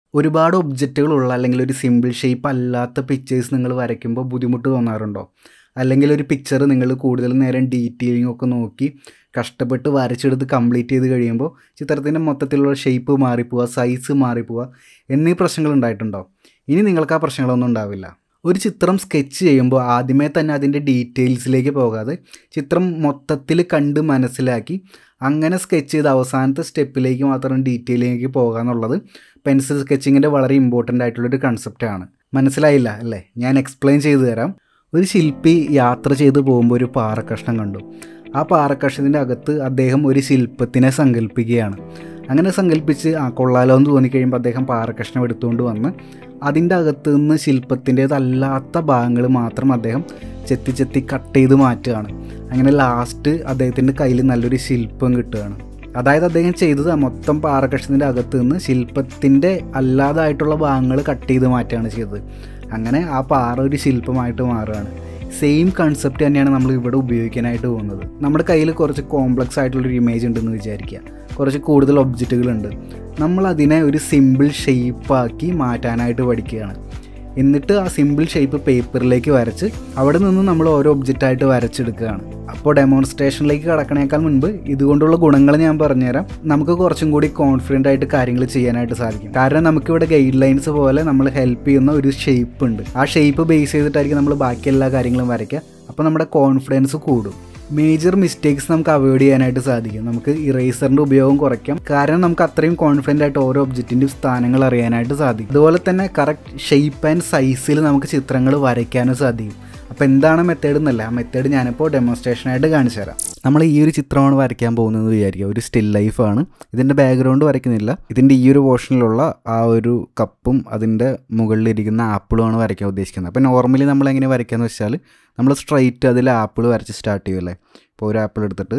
ഒരുപാട് ഒബ്ജക്റ്റുകളുള്ള അല്ലെങ്കിൽ ഒരു സിമ്പിൾ ഷേപ്പ് അല്ലാത്ത പിക്ചേഴ്സ് നിങ്ങൾ വരയ്ക്കുമ്പോൾ ബുദ്ധിമുട്ട് തോന്നാറുണ്ടോ അല്ലെങ്കിൽ ഒരു പിക്ചർ നിങ്ങൾ കൂടുതൽ നേരം ഡീറ്റെയിലിംഗ് ഒക്കെ നോക്കി കഷ്ടപ്പെട്ട് വരച്ചെടുത്ത് കംപ്ലീറ്റ് ചെയ്ത് കഴിയുമ്പോൾ ചിത്രത്തിൻ്റെ മൊത്തത്തിലുള്ള ഷേപ്പ് മാറിപ്പോവുക സൈസ് മാറിപ്പോവുക എന്നീ പ്രശ്നങ്ങൾ ഉണ്ടായിട്ടുണ്ടോ ഇനി നിങ്ങൾക്ക് ആ പ്രശ്നങ്ങളൊന്നും ഉണ്ടാവില്ല ഒരു ചിത്രം സ്കെച്ച് ചെയ്യുമ്പോൾ ആദ്യമേ തന്നെ അതിൻ്റെ ഡീറ്റെയിൽസിലേക്ക് പോകാതെ ചിത്രം മൊത്തത്തിൽ കണ്ട് മനസ്സിലാക്കി അങ്ങനെ സ്കെച്ച് ചെയ്ത് അവസാനത്തെ സ്റ്റെപ്പിലേക്ക് മാത്രം ഡീറ്റെയിലിലേക്ക് പോകുക എന്നുള്ളത് പെൻസിൽ സ്കെച്ചിങ്ങിൻ്റെ വളരെ ഇമ്പോർട്ടൻ്റ് ആയിട്ടുള്ളൊരു കൺസെപ്റ്റാണ് മനസ്സിലായില്ല അല്ലേ ഞാൻ എക്സ്പ്ലെയിൻ ചെയ്തു തരാം ഒരു ശില്പി യാത്ര ചെയ്ത് പോകുമ്പോൾ ഒരു പാറക്കഷ്ണം കണ്ടു ആ പാറക്കഷ്ണത്തിൻ്റെ അകത്ത് അദ്ദേഹം ഒരു ശില്പത്തിനെ സങ്കല്പിക്കുകയാണ് അങ്ങനെ സങ്കല്പിച്ച് ആ കൊള്ളാലോ എന്ന് തോന്നിക്കഴിയുമ്പോൾ അദ്ദേഹം പാറക്കഷ്ണം എടുത്തുകൊണ്ട് വന്ന് അതിൻ്റെ അകത്ത് നിന്ന് ശില്പത്തിൻ്റേതല്ലാത്ത ഭാഗങ്ങൾ മാത്രം അദ്ദേഹം ചെത്തി ചെത്തി കട്ട് ചെയ്ത് മാറ്റുകയാണ് അങ്ങനെ ലാസ്റ്റ് അദ്ദേഹത്തിൻ്റെ കയ്യിൽ നല്ലൊരു ശില്പം കിട്ടുകയാണ് അതായത് അദ്ദേഹം ചെയ്തത് ആ മൊത്തം പാറക്കഷ്ണത്തിൻ്റെ അകത്ത് നിന്ന് ശില്പത്തിൻ്റെ അല്ലാതായിട്ടുള്ള ഭാഗങ്ങൾ കട്ട് ചെയ്ത് മാറ്റുകയാണ് ചെയ്തത് അങ്ങനെ ആ പാറ ഒരു ശില്പമായിട്ട് മാറുകയാണ് സെയിം കൺസെപ്റ്റ് തന്നെയാണ് നമ്മൾ ഇവിടെ ഉപയോഗിക്കാനായിട്ട് പോകുന്നത് നമ്മുടെ കയ്യിൽ കുറച്ച് കോംപ്ലക്സ് ആയിട്ടുള്ളൊരു ഇമേജ് ഉണ്ടെന്ന് വിചാരിക്കുക കുറച്ച് കൂടുതൽ ഒബ്ജക്റ്റുകളുണ്ട് നമ്മൾ അതിനെ ഒരു സിമ്പിൾ ഷേപ്പാക്കി മാറ്റാനായിട്ട് പഠിക്കുകയാണ് എന്നിട്ട് ആ സിമ്പിൾ ഷേപ്പ് പേപ്പറിലേക്ക് വരച്ച് അവിടെ നിന്ന് നമ്മൾ ഓരോ ഒബ്ജക്റ്റായിട്ട് വരച്ചെടുക്കുകയാണ് അപ്പോൾ ഡെമോൺസ്ട്രേഷനിലേക്ക് കടക്കണേക്കാൾ മുൻപ് ഇതുകൊണ്ടുള്ള ഗുണങ്ങൾ ഞാൻ പറഞ്ഞുതരാം നമുക്ക് കുറച്ചും കൂടി കോൺഫിഡൻ്റ് ആയിട്ട് കാര്യങ്ങൾ ചെയ്യാനായിട്ട് സാധിക്കും കാരണം നമുക്കിവിടെ ഗൈഡ് ലൈൻസ് പോലെ നമ്മൾ ഹെൽപ്പ് ചെയ്യുന്ന ഒരു ഷേപ്പ് ഉണ്ട് ആ ഷേപ്പ് ബേസ് ചെയ്തിട്ടായിരിക്കും നമ്മൾ ബാക്കി എല്ലാ കാര്യങ്ങളും വരയ്ക്കുക അപ്പോൾ നമ്മുടെ കോൺഫിഡൻസ് കൂടും മേജർ മിസ്റ്റേക്സ് നമുക്ക് അവോയ്ഡ് ചെയ്യാനായിട്ട് സാധിക്കും നമുക്ക് ഇറേസറിൻ്റെ ഉപയോഗം കുറയ്ക്കാം കാരണം നമുക്ക് അത്രയും കോൺഫിഡൻ്റ് ആയിട്ട് ഓരോ ഒബ്ജക്റ്റിൻ്റെ സ്ഥാനങ്ങൾ അറിയാനായിട്ട് സാധിക്കും അതുപോലെ തന്നെ കറക്റ്റ് ഷേപ്പ് ആൻഡ് സൈസിൽ നമുക്ക് ചിത്രങ്ങൾ വരയ്ക്കാനും സാധിക്കും അപ്പോൾ എന്താണ് മെത്തേഡ് എന്നല്ല ആ മെത്തേഡ് ഞാനിപ്പോൾ ഡെമോൺസ്ട്രേഷനായിട്ട് കാണിച്ചു തരാം നമ്മൾ ഈ ഒരു ചിത്രമാണ് വരയ്ക്കാൻ പോകുന്നത് വിചാരിക്കുക ഒരു സ്റ്റിൽ ലൈഫാണ് ഇതിൻ്റെ ബാക്ക്ഗ്രൗണ്ട് വരയ്ക്കുന്നില്ല ഇതിൻ്റെ ഈ ഒരു പോർഷനിലുള്ള ആ ഒരു കപ്പും അതിൻ്റെ മുകളിലിരിക്കുന്ന ആപ്പിളുമാണ് വരയ്ക്കാൻ ഉദ്ദേശിക്കുന്നത് അപ്പോൾ നോർമലി നമ്മൾ എങ്ങനെ വരയ്ക്കാന്ന് വെച്ചാൽ നമ്മൾ സ്ട്രൈറ്റ് അതിൽ ആപ്പിൾ വരച്ച് സ്റ്റാർട്ട് ചെയ്യുമല്ലേ ഇപ്പോൾ ഒരു ആപ്പിൾ എടുത്തിട്ട്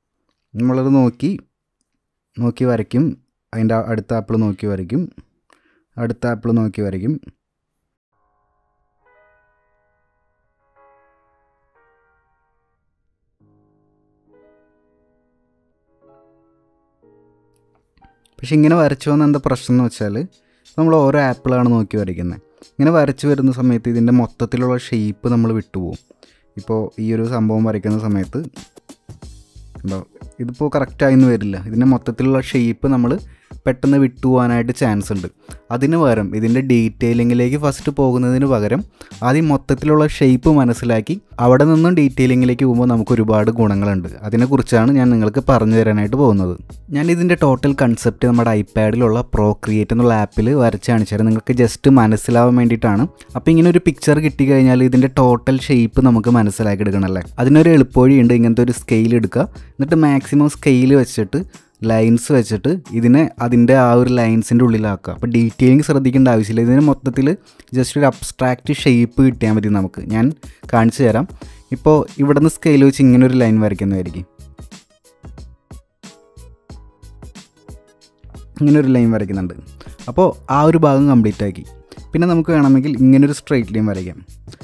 നമ്മളത് നോക്കി നോക്കി വരയ്ക്കും അതിൻ്റെ അടുത്ത ആപ്പിൾ നോക്കി വരയ്ക്കും അടുത്ത ആപ്പിൾ നോക്കി വരയ്ക്കും പക്ഷെ ഇങ്ങനെ വരച്ചു വന്ന എന്താ പ്രശ്നം എന്ന് വെച്ചാൽ നമ്മൾ ഓരോ ആപ്പിളാണ് നോക്കി വരയ്ക്കുന്നത് ഇങ്ങനെ വരച്ച് വരുന്ന സമയത്ത് ഇതിൻ്റെ മൊത്തത്തിലുള്ള ഷേപ്പ് നമ്മൾ വിട്ടുപോകും ഇപ്പോൾ ഈ ഒരു സംഭവം വരയ്ക്കുന്ന സമയത്ത് ഉണ്ടോ ഇതിപ്പോൾ കറക്റ്റായിന്ന് വരില്ല ഇതിൻ്റെ മൊത്തത്തിലുള്ള ഷേപ്പ് നമ്മൾ പെട്ടെന്ന് വിട്ടുപോകാനായിട്ട് ചാൻസ് ഉണ്ട് അതിന് പകരം ഇതിൻ്റെ ഡീറ്റെയിലിങ്ങിലേക്ക് ഫസ്റ്റ് പോകുന്നതിന് പകരം ആദ്യം മൊത്തത്തിലുള്ള ഷേപ്പ് മനസ്സിലാക്കി അവിടെ നിന്നും ഡീറ്റെയിലിങ്ങിലേക്ക് പോകുമ്പോൾ നമുക്ക് ഒരുപാട് ഗുണങ്ങളുണ്ട് അതിനെക്കുറിച്ചാണ് ഞാൻ നിങ്ങൾക്ക് പറഞ്ഞു തരാനായിട്ട് പോകുന്നത് ഞാൻ ഇതിൻ്റെ ടോട്ടൽ കൺസെപ്റ്റ് നമ്മുടെ ഐപാഡിലുള്ള പ്രോ ക്രിയേറ്റ് എന്നുള്ള ആപ്പിൽ വരച്ച് കാണിച്ചു തരാം നിങ്ങൾക്ക് ജസ്റ്റ് മനസ്സിലാവാൻ വേണ്ടിയിട്ടാണ് അപ്പോൾ ഇങ്ങനെ ഒരു പിക്ചർ കിട്ടിക്കഴിഞ്ഞാൽ ഇതിൻ്റെ ടോട്ടൽ ഷേപ്പ് നമുക്ക് മനസ്സിലാക്കി എടുക്കണമല്ലേ അതിനൊരു എളുപ്പവഴിയുണ്ട് ഇങ്ങനത്തെ ഒരു സ്കെയിൽ എടുക്കുക എന്നിട്ട് മാക്സിമം സ്കെയിൽ വെച്ചിട്ട് ലൈൻസ് വെച്ചിട്ട് ഇതിനെ അതിൻ്റെ ആ ഒരു ലൈൻസിൻ്റെ ഉള്ളിലാക്കുക അപ്പോൾ ഡീറ്റെയിലിംഗ് ശ്രദ്ധിക്കേണ്ട ആവശ്യമില്ല ഇതിന് മൊത്തത്തിൽ ജസ്റ്റ് ഒരു അബ്സ്ട്രാക്റ്റ് ഷേപ്പ് കിട്ടിയാൽ മതി നമുക്ക് ഞാൻ കാണിച്ചു തരാം ഇപ്പോൾ ഇവിടെ നിന്ന് സ്കെയിൽ വെച്ച് ഇങ്ങനെ ഒരു ലൈൻ വരയ്ക്കുന്നതായിരിക്കും ഇങ്ങനെ ഒരു ലൈൻ വരയ്ക്കുന്നുണ്ട് അപ്പോൾ ആ ഒരു ഭാഗം കംപ്ലീറ്റ് ആക്കി പിന്നെ നമുക്ക് വേണമെങ്കിൽ ഇങ്ങനൊരു സ്ട്രെയിറ്റ് ലൈൻ വരയ്ക്കാം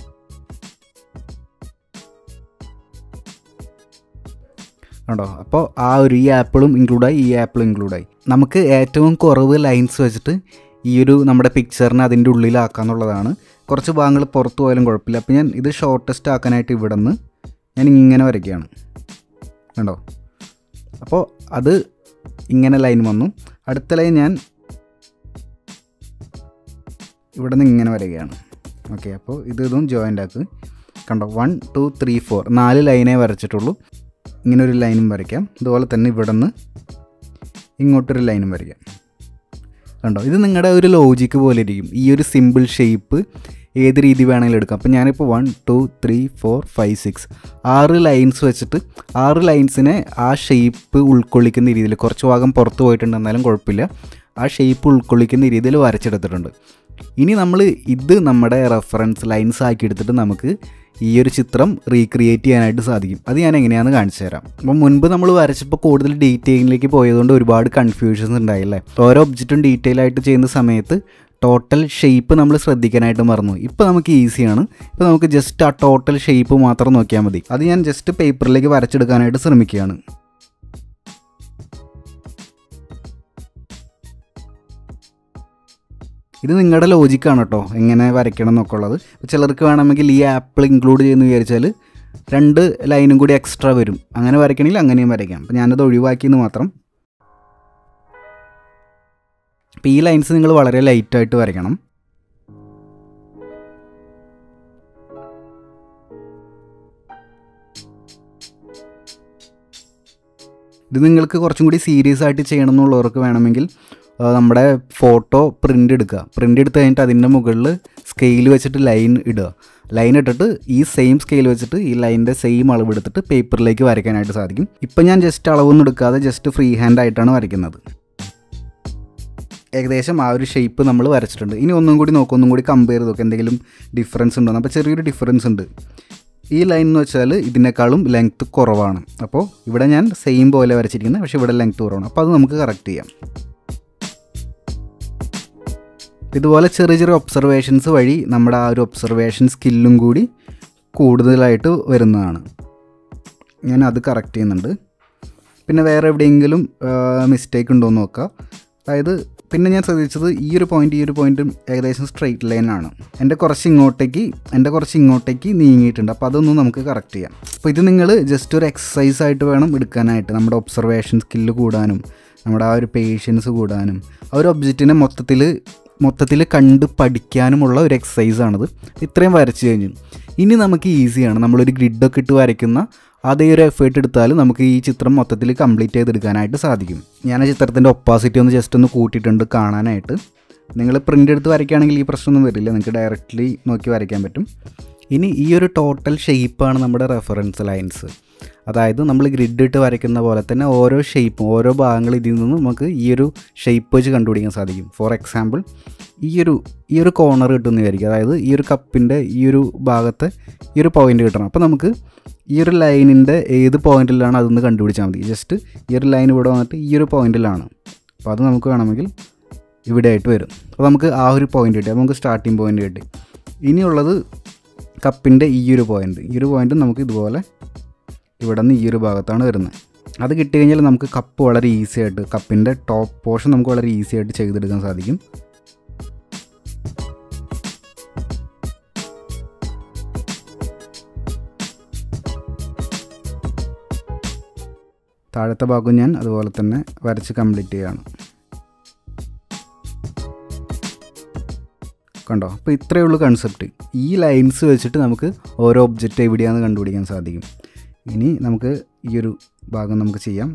കണ്ടോ അപ്പോൾ ആ ഒരു ഈ ആപ്പിളും ഇൻക്ലൂഡായി ഈ ആപ്പിളും ഇൻക്ലൂഡായി നമുക്ക് ഏറ്റവും കുറവ് ലൈൻസ് വെച്ചിട്ട് ഈ ഒരു നമ്മുടെ പിക്ചറിനെ അതിൻ്റെ ഉള്ളിലാക്കാന്നുള്ളതാണ് കുറച്ച് ഭാഗങ്ങൾ പുറത്ത് പോയാലും കുഴപ്പമില്ല അപ്പോൾ ഞാൻ ഇത് ഷോർട്ടസ്റ്റ് ആക്കാനായിട്ട് ഇവിടെ നിന്ന് ഞാൻ ഇങ്ങനെ വരയ്ക്കുകയാണ് കണ്ടോ അപ്പോൾ അത് ഇങ്ങനെ ലൈൻ വന്നു അടുത്ത ലൈൻ ഞാൻ ഇവിടെ നിന്ന് ഇങ്ങനെ വരികയാണ് ഓക്കെ അപ്പോൾ ഇത് ഇതും ജോയിൻ്റ് ആക്ക് കണ്ടോ വൺ ടു ത്രീ ഫോർ നാല് ലൈനേ വരച്ചിട്ടുള്ളൂ ഇങ്ങനെ ഒരു ലൈനും വരയ്ക്കാം അതുപോലെ തന്നെ ഇവിടെ നിന്ന് ഇങ്ങോട്ടൊരു ലൈനും വരയ്ക്കാം കണ്ടോ ഇത് നിങ്ങളുടെ ഒരു ലോജിക്ക് പോലെ ഇരിക്കും ഈ ഒരു സിമ്പിൾ ഷേപ്പ് ഏത് രീതി വേണമെങ്കിലും എടുക്കാം അപ്പോൾ ഞാനിപ്പോൾ one two three four five six ആറ് ലൈൻസ് വെച്ചിട്ട് ആറ് ലൈൻസിനെ ആ ഷേപ്പ് ഉൾക്കൊള്ളിക്കുന്ന രീതിയിൽ കുറച്ച് ഭാഗം പുറത്ത് പോയിട്ടുണ്ട് എന്നാലും കുഴപ്പമില്ല ആ ഷേപ്പ് ഉൾക്കൊള്ളിക്കുന്ന രീതിയിൽ വരച്ചെടുത്തിട്ടുണ്ട് ഇനി നമ്മൾ ഇത് നമ്മുടെ റെഫറൻസ് ലൈൻസ് ആക്കി എടുത്തിട്ട് നമുക്ക് ഈ ഒരു ചിത്രം റീക്രിയേറ്റ് ചെയ്യാനായിട്ട് സാധിക്കും അത് ഞാൻ എങ്ങനെയാണെന്ന് കാണിച്ചു തരാം അപ്പം മുൻപ് നമ്മൾ വരച്ചപ്പോൾ കൂടുതൽ ഡീറ്റെയിലിലേക്ക് പോയതുകൊണ്ട് ഒരുപാട് കൺഫ്യൂഷൻസ് ഉണ്ടായില്ലേ ഓരോ ഒബ്ജക്റ്റും ഡീറ്റെയിൽ ആയിട്ട് ചെയ്യുന്ന സമയത്ത് ടോട്ടൽ ഷേപ്പ് നമ്മൾ ശ്രദ്ധിക്കാനായിട്ട് മറന്നു ഇപ്പോൾ നമുക്ക് ഈസിയാണ് ഇപ്പോൾ നമുക്ക് ജസ്റ്റ് ആ ടോട്ടൽ ഷേപ്പ് മാത്രം നോക്കിയാൽ മതി അത് ഞാൻ ജസ്റ്റ് പേപ്പറിലേക്ക് വരച്ചെടുക്കാനായിട്ട് ശ്രമിക്കുകയാണ് ഇത് നിങ്ങളുടെ ലോജിക്കാണ് കേട്ടോ എങ്ങനെ വരയ്ക്കണം എന്നൊക്കെ ഉള്ളത് ചിലർക്ക് വേണമെങ്കിൽ ഈ ആപ്പിൾ ഇൻക്ലൂഡ് ചെയ്യുന്നു വിചാരിച്ചാൽ രണ്ട് ലൈനും കൂടി എക്സ്ട്രാ വരും അങ്ങനെ വരയ്ക്കണമെങ്കിൽ അങ്ങനെയും വരയ്ക്കാം അപ്പോൾ ഞാനത് ഒഴിവാക്കിയെന്ന് മാത്രം അപ്പോൾ ഈ ലൈൻസ് നിങ്ങൾ വളരെ ലൈറ്റായിട്ട് വരയ്ക്കണം ഇത് നിങ്ങൾക്ക് കുറച്ചും കൂടി സീരിയസ് ആയിട്ട് ചെയ്യണം എന്നുള്ളവർക്ക് വേണമെങ്കിൽ ആ, നമ്മുടെ ഫോട്ടോ പ്രിൻ്റ് എടുക്കുക പ്രിൻ്റ് എടുത്ത് കഴിഞ്ഞിട്ട് അതിൻ്റെ മുകളിൽ സ്കെയിൽ വെച്ചിട്ട് ലൈൻ ഇടുക ലൈൻ ഇട്ടിട്ട് ഈ സെയിം സ്കെയിൽ വെച്ചിട്ട് ഈ ലൈനിൻ്റെ സെയിം അളവ് എടുത്തിട്ട് പേപ്പറിലേക്ക് വരയ്ക്കാനായിട്ട് സാധിക്കും ഇപ്പം ഞാൻ ജസ്റ്റ് അളവൊന്നും എടുക്കാതെ ജസ്റ്റ് ഫ്രീ ഹാൻഡ് ആയിട്ടാണ് വരയ്ക്കുന്നത് ഏകദേശം ആ ഒരു ഷേപ്പ് നമ്മൾ വരച്ചിട്ടുണ്ട് ഇനി ഒന്നും കൂടി നോക്കും ഒന്നും കൂടി കമ്പയർ ചെയ്ത് നോക്കാം എന്തെങ്കിലും ഡിഫറൻസ് ഉണ്ടോ അപ്പോൾ ചെറിയൊരു ഡിഫറൻസ് ഉണ്ട് ഈ ലൈൻ എന്ന് വെച്ചാൽ ഇതിനേക്കാളും ലെങ്ത്ത് കുറവാണ് അപ്പോൾ ഇവിടെ ഞാൻ സെയിം പോലെ വരച്ചിരിക്കുന്നത് പക്ഷേ ഇവിടെ ലെങ്ത്ത് കുറവാണ് അപ്പോൾ അത് നമുക്ക് കറക്റ്റ് ചെയ്യാം ഇതുപോലെ ചെറിയ ചെറിയ ഒബ്സർവേഷൻസ് വഴി നമ്മുടെ ആ ഒരു ഒബ്സർവേഷൻ സ്കില്ലും കൂടി കൂടുതലായിട്ട് വരുന്നതാണ് ഞാൻ അത് കറക്റ്റ് ചെയ്യുന്നുണ്ട് പിന്നെ വേറെ എവിടെയെങ്കിലും മിസ്റ്റേക്ക് ഉണ്ടോ എന്ന് നോക്കുക അതായത് പിന്നെ ഞാൻ ശ്രദ്ധിച്ചത് ഈ ഒരു പോയിന്റ് ഈ ഒരു പോയിന്റും ഏകദേശം സ്ട്രെയിറ്റ് ലൈനാണ് എൻ്റെ കുറച്ച് ഇങ്ങോട്ടേക്ക് എൻ്റെ കുറച്ച് ഇങ്ങോട്ടേക്ക് നീങ്ങിയിട്ടുണ്ട് അപ്പോൾ അതൊന്നും നമുക്ക് കറക്റ്റ് ചെയ്യാം അപ്പോൾ ഇത് നിങ്ങൾ ജസ്റ്റ് ഒരു എക്സസൈസ് ആയിട്ട് വേണം എടുക്കാനായിട്ട് നമ്മുടെ ഒബ്സർവേഷൻ സ്കില്ല് കൂടാനും നമ്മുടെ ആ ഒരു പേഷ്യൻസ് കൂടാനും ആ ഒരു ഒബ്ജക്റ്റിനെ മൊത്തത്തിൽ മൊത്തത്തിൽ കണ്ട് പഠിക്കാനുമുള്ള ഒരു എക്സസൈസാണിത് ഇത്രയും വരച്ച് കഴിഞ്ഞു ഇനി നമുക്ക് ഈസിയാണ് നമ്മളൊരു ഗ്രിഡൊക്കെ ഇട്ട് വരയ്ക്കുന്ന അതേ ഒരു എഫേർട്ട് എടുത്താൽ നമുക്ക് ഈ ചിത്രം മൊത്തത്തിൽ കംപ്ലീറ്റ് ചെയ്തെടുക്കാനായിട്ട് സാധിക്കും ഞാൻ ആ ചിത്രത്തിൻ്റെ ഒപ്പാസിറ്റി ഒന്ന് ജസ്റ്റ് ഒന്ന് കൂട്ടിയിട്ടുണ്ട് കാണാനായിട്ട് നിങ്ങൾ പ്രിൻ്റ് എടുത്ത് വരയ്ക്കുകയാണെങ്കിൽ ഈ പ്രശ്നമൊന്നും വരില്ല നിങ്ങൾക്ക് ഡയറക്റ്റ്ലി നോക്കി വരയ്ക്കാൻ പറ്റും ഇനി ഈ ഒരു ടോട്ടൽ ഷേപ്പാണ് നമ്മുടെ റെഫറൻസ് ലൈൻസ് അതായത് നമ്മൾ ഗ്രിഡ് ഇട്ട് വരയ്ക്കുന്ന പോലെ തന്നെ ഓരോ ഷേപ്പും ഓരോ ഭാഗങ്ങൾ ഇതിൽ നിന്ന് നമുക്ക് ഈ ഒരു ഷേപ്പ് വെച്ച് കണ്ടുപിടിക്കാൻ സാധിക്കും ഫോർ എക്സാമ്പിൾ ഈ ഒരു ഈ ഒരു കോർണർ കിട്ടുമെന്ന് വിചാരിക്കും അതായത് ഈ ഒരു കപ്പിൻ്റെ ഈ ഒരു ഭാഗത്തെ ഈ ഒരു പോയിന്റ് കിട്ടണം അപ്പോൾ നമുക്ക് ഈ ഒരു ലൈനിൻ്റെ ഏത് പോയിന്റിലാണ് അതൊന്ന് കണ്ടുപിടിച്ചാൽ മതി ജസ്റ്റ് ഈ ഒരു ലൈൻ ഇവിടെ വന്നിട്ട് ഈ ഒരു പോയിന്റിലാണ് അപ്പോൾ അത് നമുക്ക് വേണമെങ്കിൽ ഇവിടെ ആയിട്ട് വരും അപ്പോൾ നമുക്ക് ആ ഒരു പോയിന്റ് കിട്ടി അപ്പോൾ നമുക്ക് സ്റ്റാർട്ടിങ് പോയിന്റ് കിട്ടി ഇനിയുള്ളത് കപ്പിൻ്റെ ഈ ഒരു പോയിന്റ് ഈ ഒരു പോയിന്റ് നമുക്ക് ഇതുപോലെ ഇവിടെ നിന്ന് ഈ ഒരു ഭാഗത്താണ് വരുന്നത് അത് കിട്ടി കഴിഞ്ഞാൽ നമുക്ക് കപ്പ് വളരെ ഈസി ആയിട്ട് കപ്പിൻ്റെ ടോപ്പ് പോർഷൻ നമുക്ക് വളരെ ഈസി ആയിട്ട് ചെയ്തെടുക്കാൻ സാധിക്കും താഴത്തെ ഭാഗം ഞാൻ അതുപോലെ തന്നെ വരച്ച് കംപ്ലീറ്റ് ചെയ്യുകയാണ് കണ്ടോ അപ്പോൾ ഇത്രയേ ഉള്ളൂ കൺസെപ്റ്റ് ഈ ലൈൻസ് വെച്ചിട്ട് നമുക്ക് ഓരോ ഒബ്ജക്റ്റ് എവിടെയാണെന്ന് കണ്ടുപിടിക്കാൻ സാധിക്കും ഇനി നമുക്ക് ഈ ഒരു ഭാഗം നമുക്ക് ചെയ്യാം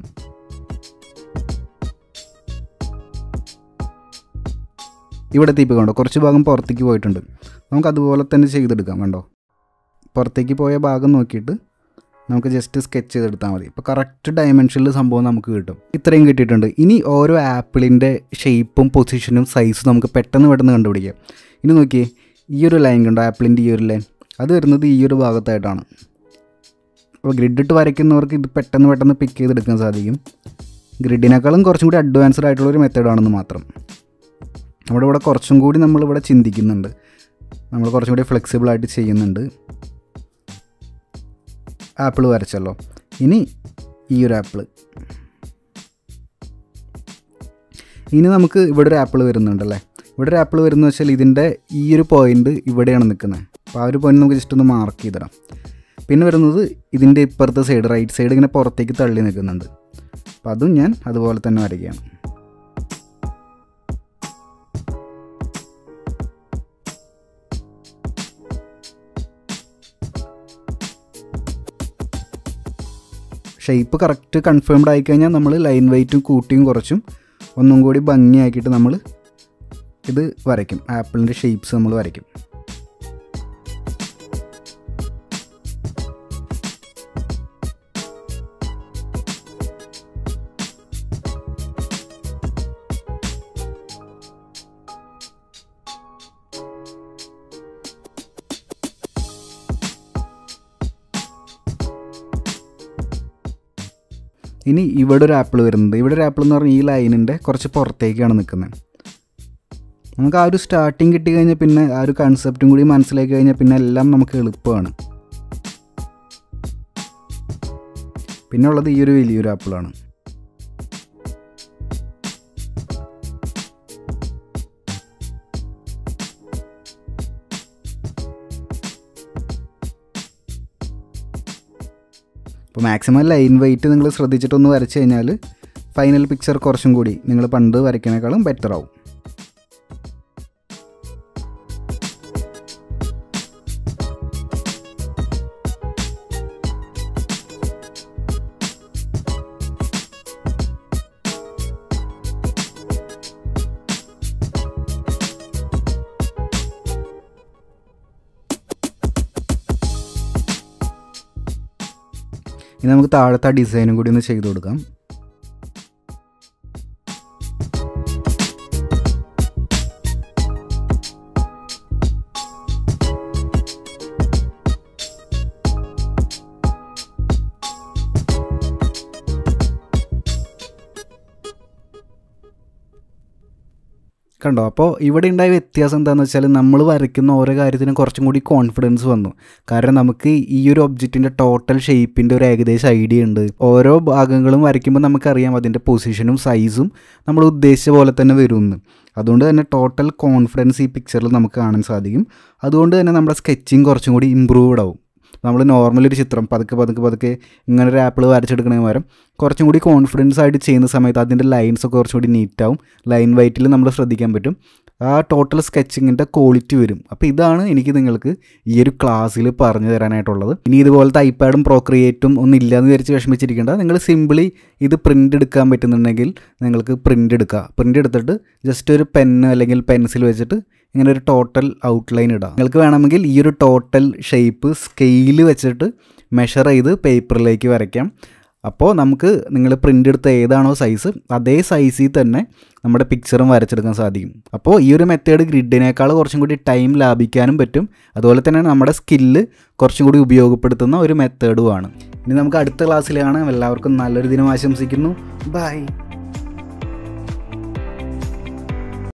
ഇവിടെ എത്തിയപ്പോൾ കണ്ടോ കുറച്ച് ഭാഗം പുറത്തേക്ക് പോയിട്ടുണ്ട് നമുക്ക് അതുപോലെ തന്നെ ചെയ്തെടുക്കാം കണ്ടോ പുറത്തേക്ക് പോയ ഭാഗം നോക്കിയിട്ട് നമുക്ക് ജസ്റ്റ് സ്കെച്ച് ചെയ്തെടുത്താൽ മതി ഇപ്പോൾ കറക്റ്റ് ഡയമെൻഷനിൽ സംഭവം നമുക്ക് കിട്ടും ഇത്രയും കിട്ടിയിട്ടുണ്ട് ഇനി ഓരോ ആപ്പിളിൻ്റെ ഷേപ്പും പൊസിഷനും സൈസും നമുക്ക് പെട്ടെന്ന് പെട്ടെന്ന് കണ്ടുപിടിക്കാം ഇനി നോക്കിയേ ഈ ഒരു ലൈൻ കണ്ടോ ആപ്പിളിൻ്റെ ഈ ഒരു ലൈൻ അത് വരുന്നത് ഈ ഒരു ഭാഗത്തായിട്ടാണ് അപ്പോൾ ഗ്രിഡ് ഇട്ട് വരയ്ക്കുന്നവർക്ക് ഇത് പെട്ടെന്ന് പെട്ടെന്ന് പിക്ക് ചെയ്തെടുക്കാൻ സാധിക്കും ഗ്രിഡിനേക്കാളും കുറച്ചും കൂടി അഡ്വാൻസ്ഡ് ആയിട്ടുള്ള ഒരു മെത്തേഡാണെന്ന് മാത്രം നമ്മുടെ ഇവിടെ കുറച്ചും കൂടി നമ്മളിവിടെ ചിന്തിക്കുന്നുണ്ട് നമ്മൾ കുറച്ചും കൂടി ഫ്ലെക്സിബിൾ ആയിട്ട് ചെയ്യുന്നുണ്ട് ആപ്പിൾ വരച്ചല്ലോ ഇനി ഈ ഒരു ആപ്പിൾ ഇനി നമുക്ക് ഇവിടെ ഒരു ആപ്പിൾ വരുന്നുണ്ടല്ലേ ഇവിടെ ഒരു ആപ്പിൾ വരുന്ന വെച്ചാൽ ഇതിൻ്റെ ഈ ഒരു പോയിന്റ് ഇവിടെയാണ് നിൽക്കുന്നത് അപ്പോൾ ആ ഒരു പോയിന്റ് നമുക്ക് ജസ്റ്റ് ഒന്ന് മാർക്ക് ചെയ്തിടാം പിന്നെ വരുന്നത് ഇതിൻ്റെ ഇപ്പുറത്തെ സൈഡ് റൈറ്റ് സൈഡ് ഇങ്ങനെ പുറത്തേക്ക് തള്ളി നിൽക്കുന്നുണ്ട് അപ്പോൾ അതും ഞാൻ അതുപോലെ തന്നെ വരയ്ക്കുകയാണ് ഷേപ്പ് കറക്റ്റ് കൺഫേംഡ് ആയിക്കഴിഞ്ഞാൽ നമ്മൾ ലൈൻ വെയിറ്റും കൂട്ടിയും കുറച്ചും ഒന്നും കൂടി ഭംഗിയാക്കിയിട്ട് നമ്മൾ ഇത് വരയ്ക്കും ആപ്പിളിൻ്റെ ഷേപ്സ് നമ്മൾ വരയ്ക്കും ഇനി ഇവിടെ ഒരു ആപ്പിൾ വരുന്നത് ഇവിടെ ഒരു ആപ്പിൾ എന്ന് പറഞ്ഞാൽ ഈ ലൈനിൻ്റെ കുറച്ച് പുറത്തേക്കാണ് നിൽക്കുന്നത് നമുക്ക് ആ ഒരു സ്റ്റാർട്ടിങ് കിട്ടി കഴിഞ്ഞാൽ പിന്നെ ആ ഒരു കൺസെപ്റ്റും കൂടി മനസ്സിലാക്കി കഴിഞ്ഞാൽ പിന്നെ എല്ലാം നമുക്ക് എളുപ്പമാണ് പിന്നെ ഉള്ളത് ഈ ഒരു വലിയൊരു ആപ്പിളാണ് അപ്പോൾ മാക്സിമം ലൈൻ വെയിറ്റ് നിങ്ങൾ ശ്രദ്ധിച്ചിട്ടൊന്ന് വരച്ച് കഴിഞ്ഞാൽ ഫൈനൽ പിക്ചർ കുറച്ചും കൂടി നിങ്ങൾ പണ്ട് വരയ്ക്കണേക്കാളും ബെറ്റർ ആവും ഇനി നമുക്ക് താഴത്തെ ആ ഡിസൈനും കൂടി ഒന്ന് ചെയ്ത് കൊടുക്കാം കണ്ടോ അപ്പോൾ ഇവിടെ ഉണ്ടായ വ്യത്യാസം എന്താണെന്ന് വെച്ചാൽ നമ്മൾ വരയ്ക്കുന്ന ഓരോ കാര്യത്തിനും കുറച്ചും കൂടി കോൺഫിഡൻസ് വന്നു കാരണം നമുക്ക് ഈ ഒരു ഒബ്ജക്റ്റിൻ്റെ ടോട്ടൽ ഷേപ്പിൻ്റെ ഒരു ഏകദേശം ഐഡിയ ഉണ്ട് ഓരോ ഭാഗങ്ങളും വരയ്ക്കുമ്പോൾ നമുക്കറിയാം അതിൻ്റെ പൊസിഷനും സൈസും നമ്മൾ ഉദ്ദേശിച്ച പോലെ തന്നെ വരുമെന്ന് അതുകൊണ്ട് തന്നെ ടോട്ടൽ കോൺഫിഡൻസ് ഈ പിക്ചറിൽ നമുക്ക് കാണാൻ സാധിക്കും അതുകൊണ്ട് തന്നെ നമ്മുടെ സ്കെച്ചിങ് കുറച്ചും കൂടി ഇമ്പ്രൂവ്ഡ് ആവും നമ്മൾ നോർമൽ ഒരു ചിത്രം പതുക്കെ പതുക്കെ പതുക്കെ ഇങ്ങനെ ഒരു ആപ്പിൾ വരച്ചെടുക്കണ പകരം കുറച്ചും കൂടി കോൺഫിഡൻസ് ആയിട്ട് ചെയ്യുന്ന സമയത്ത് അതിൻ്റെ ലൈൻസ് ഒക്കെ കുറച്ചും കൂടി നീറ്റാവും ലൈൻ വൈറ്റിൽ നമ്മൾ ശ്രദ്ധിക്കാൻ പറ്റും ആ ടോട്ടൽ സ്കെച്ചിങ്ങിൻ്റെ ക്വാളിറ്റി വരും അപ്പോൾ ഇതാണ് എനിക്ക് നിങ്ങൾക്ക് ഈ ഒരു ക്ലാസ്സിൽ പറഞ്ഞു തരാനായിട്ടുള്ളത് ഇനി ഇതുപോലത്തെ ഐപാഡും പ്രോക്രിയേറ്റും ഒന്നും ഇല്ലയെന്ന് വിചാരിച്ച് വിഷമിച്ചിരിക്കേണ്ട നിങ്ങൾ സിമ്പിളി ഇത് പ്രിൻ്റ് എടുക്കാൻ പറ്റുന്നുണ്ടെങ്കിൽ നിങ്ങൾക്ക് പ്രിൻ്റ് എടുക്കുക പ്രിൻ്റ് എടുത്തിട്ട് ജസ്റ്റ് ഒരു പെന്ന് അല്ലെങ്കിൽ പെൻസിൽ വെച്ചിട്ട് ഇങ്ങനെ ഒരു ടോട്ടൽ ഔട്ട്ലൈൻ ഇടാം നിങ്ങൾക്ക് വേണമെങ്കിൽ ഈ ഒരു ടോട്ടൽ ഷേപ്പ് സ്കെയിൽ വെച്ചിട്ട് മെഷർ ചെയ്ത് പേപ്പറിലേക്ക് വരയ്ക്കാം അപ്പോൾ നമുക്ക് നിങ്ങൾ പ്രിൻ്റ് എടുത്ത ഏതാണോ സൈസ് അതേ സൈസിൽ തന്നെ നമ്മുടെ പിക്ചറും വരച്ചെടുക്കാൻ സാധിക്കും അപ്പോൾ ഈ ഒരു മെത്തേഡ് ഗ്രിഡിനേക്കാൾ കുറച്ചും കൂടി ടൈം ലാഭിക്കാനും പറ്റും അതുപോലെ തന്നെ നമ്മുടെ സ്കില്ല് കുറച്ചും കൂടി ഉപയോഗപ്പെടുത്തുന്ന ഒരു മെത്തേഡുമാണ് ഇനി നമുക്ക് അടുത്ത ക്ലാസ്സിലാണ് എല്ലാവർക്കും നല്ലൊരു ദിനം ആശംസിക്കുന്നു ബൈ